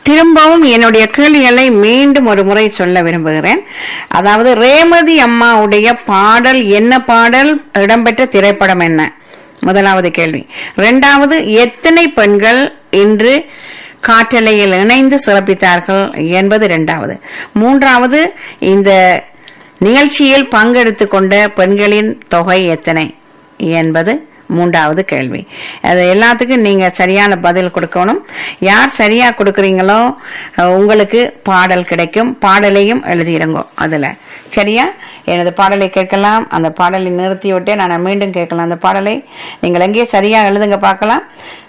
திரும்பவும் என்னுடைய கேள்விகளை மீண்டும் ஒரு முறை சொல்ல விரும்புகிறேன் அதாவது ரேமதி அம்மாவுடைய பாடல் என்ன பாடல் இடம்பெற்ற திரைப்படம் என்ன முதலாவது கேள்வி இரண்டாவது எத்தனை பெண்கள் இன்று காற்றலையில் இணைந்து சிறப்பித்தார்கள் என்பது இரண்டாவது மூன்றாவது இந்த நிகழ்ச்சியில் பங்கெடுத்துக் கொண்ட பெண்களின் தொகை எத்தனை என்பது மூன்றாவது கேள்வி அது எல்லாத்துக்கும் நீங்க சரியான பதில் கொடுக்கணும் யார் சரியா கொடுக்கறீங்களோ அஹ், உங்களுக்கு பாடல் கிடைக்கும் பாடலையும் எழுதிடுங்க அதுல சரியா எனது பாடலை கேட்கலாம் அந்த பாடலை நிறுத்தி விட்டு நான் மீண்டும் கேட்கலாம் அந்த பாடலை நீங்கள் எங்கே சரியா எழுதுங்க பார்க்கலாம்